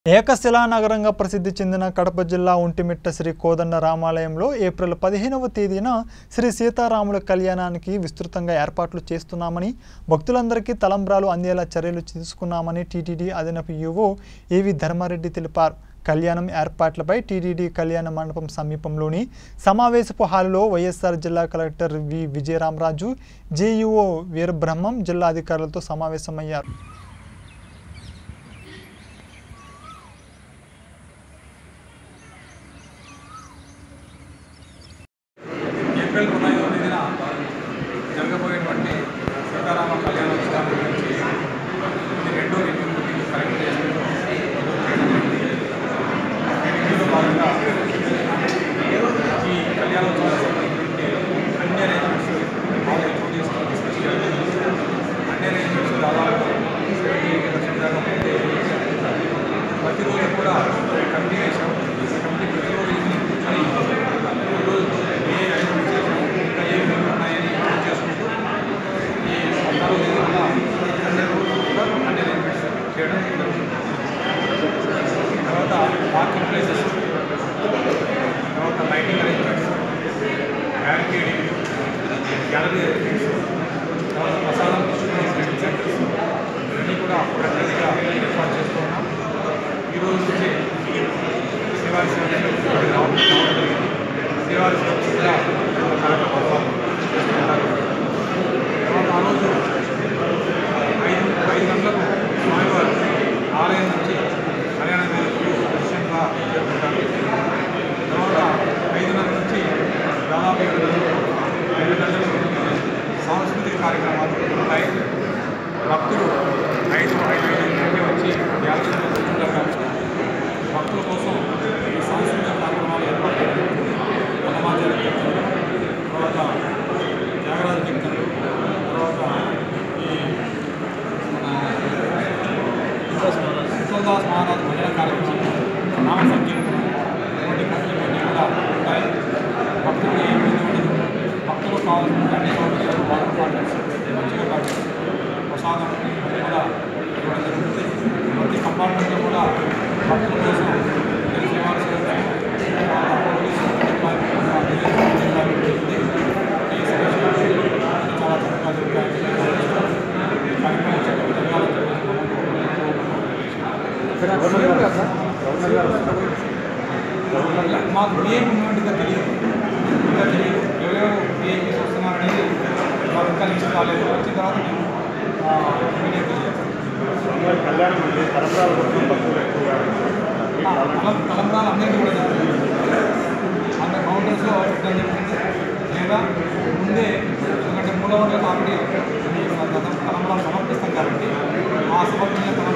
ఏకశిలా నగరంగా ప్రసిద్ధి చెందిన కడప జిల్లా ఒంటిమిట్ట శ్రీ కోదండ రామాలయంలో ఏప్రిల్ పదిహేనవ తేదీన శ్రీ సీతారాముల కళ్యాణానికి విస్తృతంగా ఏర్పాట్లు చేస్తున్నామని భక్తులందరికీ తలంబ్రాలు అందేలా చర్యలు తీసుకున్నామని టీటీడీ అదనపు యువో ఏవి ధర్మారెడ్డి తెలిపారు కళ్యాణం ఏర్పాట్లపై టీటీడీ కళ్యాణ మండపం సమీపంలోని సమావేశపు హాలులో వైఎస్ఆర్ జిల్లా కలెక్టర్ వి విజయరామరాజు జేయుఓ వీరబ్రహ్మం జిల్లా అధికారులతో సమావేశమయ్యారు ఏప్రిల్ పదహైదవ తేదీన జరగబోయేటువంటి సీతారామ కళ్యాణోత్సవం గురించి ఇది రెండో రివ్యూ మీటింగ్ కలెక్ట్ చేసుకుంటూ రివ్యూలో భాగంగా ఈ కళ్యాణోత్సవానికి సంబంధించి అన్ని అరేంజ్మెంట్స్ బాగా ఎక్కువ తీసుకొని డిస్కస్ చేయడం అన్ని అరేంజ్మెంట్స్ దాదాపు సెవెంటీ ఎయిటీ పర్సెంట్ దాకా పూర్తి అయిపోయాయి. ప్రతిరోజు కూడా కమిటీ వేసాం కమిటీ ప్రతిరోజు ఈవినింగ్ కూర్చొని రోజు ఏ ఐటమ్స్ చేసాం ఇంకా ఏ మెనూ ఉన్నాయని చెక్ చేసుకుంటూ ఈ పద్నాలుగు తేదీ కూడా అన్ని రోజులు కూడా అన్ని అరేంజ్మెంట్స్ చేయడం జరుగుతుంది తర్వాత పార్కింగ్ ప్లేసెస్ తర్వాత lighting arrangements barricading gallery arrangements తర్వాత ప్రసాదం డిస్ట్రిబ్యూషన్ సెంటర్స్ ఇవన్నీ కూడా ప్రతిగా ఏర్పాటు చేస్తూ ఉన్నాం ఈరోజు నుంచి శ్రీవారి సేవలు రావడం జరిగింది శ్రీవారి సేవలు కూడా కార్యక్రమాలు చేస్తున్నారు తర్వాత ఆ రోజు ఐదు ఐదు గంటలకు స్వామివారు ఆలయం నుంచి కళ్యాణ వేదికలు దర్శనంగా చేరుకుంటారు తర్వాత ఐదున్నర నుంచి దాదాపు ఏడు గంటలు ఐదు గంటలకు సాంస్కృతిక కార్యక్రమాలు ఉంటాయి భక్తులు ఐదు ఐదు ఐదు గంటలకే వచ్చి యాత్రలో కూర్చుంటారు కాబట్టి భక్తుల కోసం ఈ సాంస్కృతిక కార్యక్రమాలు ఏర్పాటు చేయడం హనుమాచార్య కీర్తనలు తర్వాత త్యాగరాజ కీర్తనలు తర్వాత ఈ విఠలదాస్ మహారాజ్ భజన కార్యక్రమం నామ సంకీర్తన ఇటువంటి కార్యక్రమాలు కూడా ఉంటాయి భక్తులు ఏ ఇబ్బంది ఉండదు భక్తులు కావాల్సిన అన్ని సౌకర్యాలు వాటర్ బాటిల్స్ మంచిగా బాటిల్స్ ప్రసాదం ఇవన్నీ కూడా ఇవ్వడం జరుగుతుంది ప్రతి కంపార్ట్మెంట్లో కూడా భక్తుల కోసం ఇద్దరు శ్రీవారి సేవకులు, తర్వాత పోలీసు డిపార్ట్మెంట్, ఆ విలేజ్ డిపార్ట్మెంట్ ఉంది. ఈ సమస్యలు అన్ని చాలా చక్కగా జరుగుతాయని తెలియజేస్తున్నాను. ఈ కార్యక్రమం చక్కగా జరగాలని చెప్పేసి మాకు ఏ మూమెంట్గా తెలియదు ఇంకా తెలియదు ఎవరెవరు ఏపీస్ వస్తున్నారనేది మాకు ఇంకా లిస్ట్ రాలేదు వచ్చిన తర్వాత మేము మీడియా తెలియదు కళ్యాణం అంటే తరంతరాల కోసం భక్తులు ఎక్కువగా తలం తలంబ్రాలు అందరికీ కూడా జరుగుతుంది అంత కౌంటర్స్లో పెట్టడం జరుగుతుంది లేదా ముందే ఎందుకంటే మూడవ రోజు ఆల్రెడీ తలంబ్రాలు సమర్పిస్తాం కాబట్టి ఆ సమర్పించిన